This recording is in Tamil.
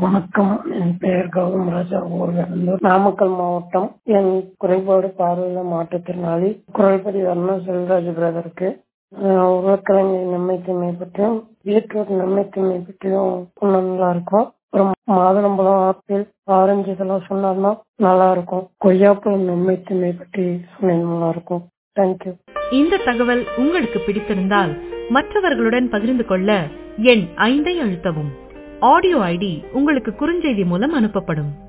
வணக்கம் என் பெயர் கௌதம் ராஜா ஊர்வேந்தூர் நாமக்கல் மாவட்டம் என் குறைபாடு பார்வையில மாற்றுத்திறனாளி குரல்பதி வர்ணா செல்வராஜ் பிரதருக்கு அஹ், உருளைக்கிழங்கு நன்மைத்தன்மை பற்றியும் பீட்ரூட் நன்மைத்தன்மை பற்றியும் சொன்னா நல்லா இருக்கும் அப்புறம் மாதுளம்பழம் ஆப்பிள் ஆரஞ்சு இதெல்லாம் சொன்னார்னா நல்லா இருக்கும் கொய்யாப்பழம் நன்மைத்தன்மை பற்றி சொன்னீங்கன்னா நல்லா இருக்கும் தேங்க்யூ இந்த தகவல் உங்களுக்கு பிடித்திருந்தால் மற்றவர்களுடன் பகிர்ந்து கொள்ள எண் ஐந்தை அழுத்தவும் ஆடியோ ஐடி உங்களுக்கு குறுஞ்செய்தி மூலம் அனுப்பப்படும்